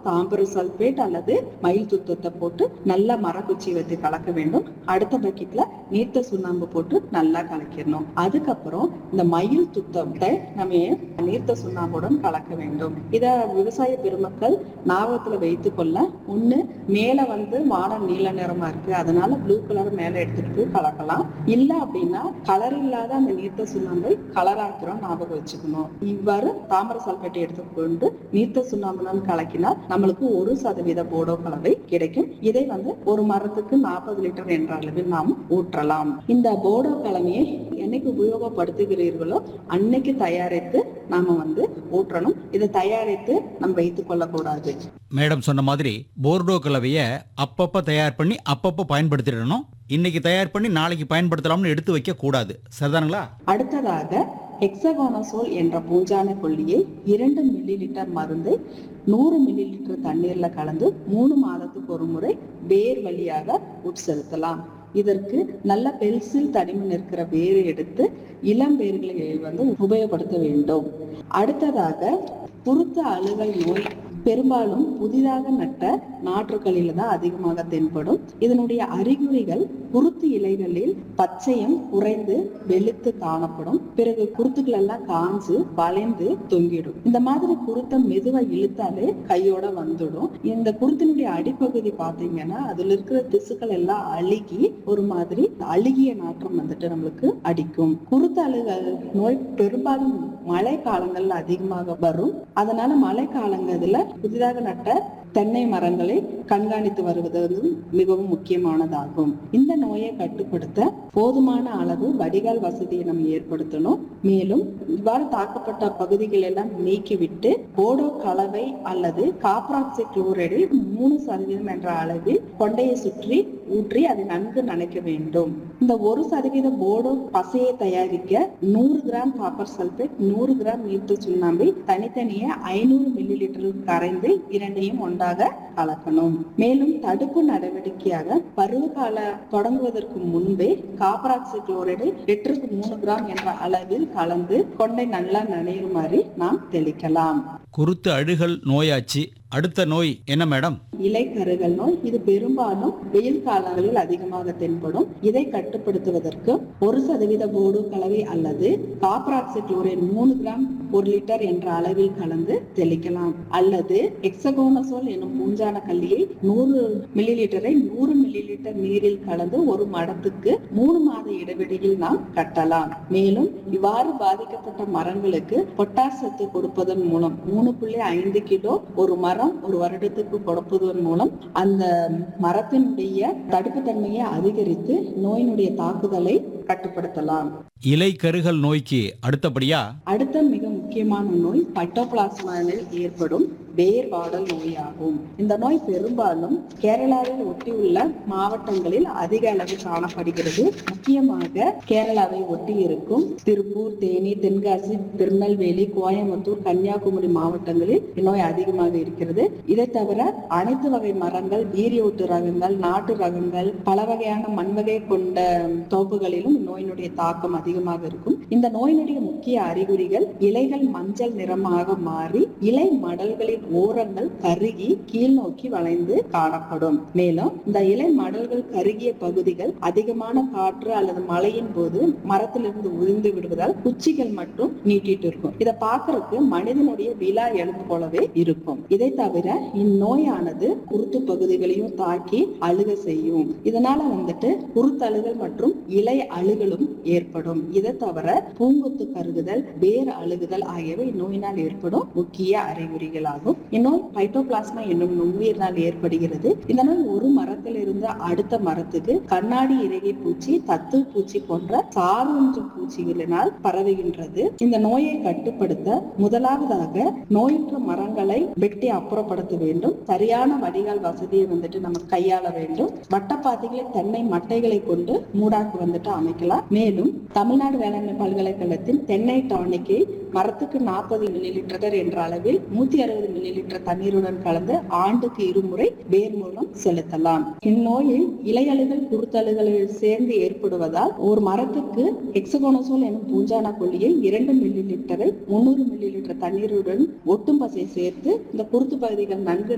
தாம்பர sulphate அல்லது மயில் துத்தத்தை போட்டு நல்லா மரக்குச்சி வச்சு கலக்க வேண்டும் அடுத்த பக்கெட்ல நீர்த்த சுண்ணாம்பு போட்டு நல்லா கலக்கிடணும் அதுக்கப்புறம் இந்த மயில் துத்தத்தை நம்ம நீர்த்த சுண்ணாம்புடன் கலக்க வேண்டும் இத விவசாய பெருமக்கள் ஞாபகத்துல வைத்துக் கொள்ள ஒண்ணு மேல வந்து வானம் நீல நிறமா இருக்கு அதனால ப்ளூ கலர் மேல எடுத்துட்டு போய் கலக்கலாம் இல்ல அப்படின்னா கலர் இல்லாத அந்த நீர்த்த சுண்ணாம்பை கலர் ஆக்கிறோம் ஞாபகம் வச்சுக்கணும் இவ்வாறு தாமிர சல்பேட்டை எடுத்துக்கொண்டு நீர்த்த சுண்ணாம்புடன் கலக்கினால் நம்மளுக்கு ஒரு சதவீத போடோ கலவை கிடைக்கும் இதை வந்து ஒரு மரத்துக்கு நாற்பது லிட்டர் என்ற அளவில் நாம் ஊற்றலாம் இந்த போடோ கலவையை என்னைக்கு உபயோகப்படுத்துகிறீர்களோ அன்னைக்கு தயாரித்து நாம வந்து ஊற்றணும் இதை தயாரித்து நம்ம வைத்துக் கொள்ளக்கூடாது மேடம் சொன்ன மாதிரி போர்டோ கலவையை அப்பப்போ தயார் பண்ணி அப்பப்போ பயன்படுத்திடணும் இன்னைக்கு தயார் பண்ணி நாளைக்கு பயன்படுத்தலாம்னு எடுத்து வைக்க கூடாது சரிதானுங்களா அடுத்ததாக ஹெக்ஸகோனசோல் என்ற பூஞ்சான கொல்லியை இரண்டு மில்லி லிட்டர் மருந்து நூறு மில்லி லிட்டர் தண்ணீர்ல கலந்து மூணு மாதத்துக்கு ஒரு முறை வேர் வழியாக உட்செலுத்தலாம் இதற்கு நல்ல பென்சில் தடிமன் இருக்கிற வேர் எடுத்து இளம் வேர்களை வந்து உபயோகப்படுத்த வேண்டும் அடுத்ததாக குருத்த அழுகல் நோய் பெரும்பாலும் புதிதாக நட்ட நாற்றுகளில தான் அதிகமாக தென்படும் இதனுடைய அறிகுறிகள் குருத்து இலைகளில் பச்சையம் குறைந்து வெளுத்து காணப்படும் பிறகு குருத்துக்கள் எல்லாம் காஞ்சு வளைந்து தொங்கிடும் இந்த மாதிரி குருத்தை மெதுவா இழுத்தாலே கையோட வந்துடும் இந்த குருத்தினுடைய அடிப்பகுதி பாத்தீங்கன்னா அதுல இருக்கிற திசுக்கள் எல்லாம் அழுகி ஒரு மாதிரி அழுகிய நாற்றம் வந்துட்டு நம்மளுக்கு அடிக்கும் குருத்து அழுகல் நோய் பெரும்பாலும் மழை காலங்கள்ல அதிகமாக வரும் அதனால மழை காலங்கள்ல புதிதாக நட்ட தென்னை மரங்களை கண்காணித்து வருவது வந்து மிகவும் முக்கியமானதாகும் இந்த நோயை கட்டுப்படுத்த போதுமான அளவு வடிகால் வசதியை நம்ம ஏற்படுத்தணும் மேலும் இவ்வாறு தாக்கப்பட்ட பகுதிகள் எல்லாம் நீக்கிவிட்டு போடோ கலவை அல்லது காப்ராக்சி குளோரைடில் மூணு சதவீதம் என்ற அளவில் கொண்டையை சுற்றி ஊற்றி அதை நன்கு நனைக்க வேண்டும் இந்த ஒரு சதவீத போடோ பசையை தயாரிக்க நூறு கிராம் காப்பர் சல்பேட் நூறு கிராம் நீர்த்து சுண்ணாம்பை தனித்தனியே ஐநூறு மில்லி லிட்டரில் கரைந்து இரண்டையும் ஒன்றாக கலக்கணும் மேலும் தடுப்பு நடவடிக்கையாக பருவகால தொடங்குவதற்கு முன்பே காப்பராக்சி குளோரைடு லிட்டருக்கு மூணு கிராம் என்ற அளவில் கலந்து கொண்டை நல்லா நனையுமாறு நாம் தெளிக்கலாம் குருத்து அழுகல் நோயாச்சு அடுத்த நோய் என்ன மேடம் இலை கருகல் நோய் இது பெரும்பாலும் வெயில் காலங்களில் அதிகமாக தென்படும் இதை கட்டுப்படுத்துவதற்கு ஒரு சதவீத போடு கலவை அல்லது காப்பராக்சி குளோரைட் மூணு கிராம் ஒரு லிட்டர் என்ற அளவில் கலந்து தெளிக்கலாம் அல்லது எக்ஸகோனசோல் என்னும் பூஞ்சான கல்லியை நூறு மில்லி லிட்டரை நூறு மில்லி லிட்டர் நீரில் கலந்து ஒரு மடத்துக்கு மூணு மாத இடைவெளியில் நாம் கட்டலாம் மேலும் இவ்வாறு பாதிக்கப்பட்ட மரங்களுக்கு பொட்டாஸ் சத்து கொடுப்பதன் மூலம் மூணு புள்ளி ஐந்து கிலோ ஒரு மரம் ஒரு வருடத்துக்கு கொடுப்பதன் மூலம் அந்த மரத்தினுடைய தடுப்பு தன்மையை அதிகரித்து நோயினுடைய தாக்குதலை கட்டுப்படுத்தலாம் இலை கருகல் நோய்க்கு அடுத்தபடியா அடுத்த மிக முக்கியமான நோய் பட்டோபிளாஸ்மாவில் ஏற்படும் வேர் வாடல் நோயாகும் இந்த நோய் பெரும்பாலும் கேரளாவில் ஒட்டியுள்ள மாவட்டங்களில் அதிக அளவில் காணப்படுகிறது முக்கியமாக கேரளாவை ஒட்டி இருக்கும் திருப்பூர் தேனி தென்காசி திருநெல்வேலி கோயம்புத்தூர் கன்னியாகுமரி மாவட்டங்களில் இந்நோய் அதிகமாக இருக்கிறது இதை தவிர அனைத்து வகை மரங்கள் வீரியொட்டு ரகங்கள் நாட்டு ரகங்கள் பல வகையான மண் வகை கொண்ட தோப்புகளிலும் இந்நோயினுடைய தாக்கம் அதிகமாக இருக்கும் இந்த நோயினுடைய முக்கிய அறிகுறிகள் இலைகள் மஞ்சள் நிறமாக மாறி இலை மடல்களின் ஓரங்கள் கருகி கீழ் நோக்கி வளைந்து காணப்படும் மேலும் இந்த இலை மடல்கள் கருகிய பகுதிகள் அதிகமான காற்று அல்லது மழையின் போது மரத்திலிருந்து உதிர்ந்து விடுவதால் குச்சிகள் மட்டும் நீட்டிட்டு இருக்கும் இதை பார்க்கறதுக்கு மனிதனுடைய விழா எலும்பு போலவே இருக்கும் இதை தவிர இந்நோயானது குருத்து பகுதிகளையும் தாக்கி அழுக செய்யும் இதனால வந்துட்டு குருத்தழுகல் மற்றும் இலை அழுகலும் ஏற்படும் இதை தவிர பூங்கொத்து கருகுதல் வேர் அழுகுதல் ஆகியவை இந்நோயினால் ஏற்படும் முக்கிய அறிகுறிகளாகும் இந்நோய் பைட்டோபிளாஸ்மா என்னும் நுண்ணுயிரினால் ஏற்படுகிறது இந்த நோய் ஒரு மரத்திலிருந்து அடுத்த மரத்துக்கு கண்ணாடி இறகை பூச்சி தத்து பூச்சி போன்ற சார்வொன்று பூச்சிகளினால் பரவுகின்றது இந்த நோயை கட்டுப்படுத்த முதலாவதாக நோயுற்ற மரங்களை வெட்டி அப்புறப்படுத்த வேண்டும் சரியான வடிகால் வசதியை வந்துட்டு நம்ம கையாள வேண்டும் வட்டப்பாதைகளை தென்னை மட்டைகளை கொண்டு மூடாக்கு வந்துட்டு அமைக்கலாம் மேலும் தமிழ்நாடு வேளாண்மை பல்கலைக்கழகத்தின் தென்னை டானிக்கை மரத்துக்கு நாற்பது மில்லி லிட்டர் என்ற அளவில் நூத்தி அறுபது மில்லி லிட்டர் தண்ணீருடன் கலந்து ஆண்டுக்கு இருமுறை வேர் மூலம் செலுத்தலாம் இந்நோயில் இலையழுகள் குருத்தழுகளில் சேர்ந்து ஏற்படுவதால் ஒரு மரத்துக்கு எக்ஸகோனசோல் எனும் பூஞ்சான கொல்லியை இரண்டு மில்லி லிட்டரை முன்னூறு மில்லி லிட்டர் தண்ணீருடன் ஒட்டும் பசை சேர்த்து இந்த குருத்து பகுதிகள் நன்கு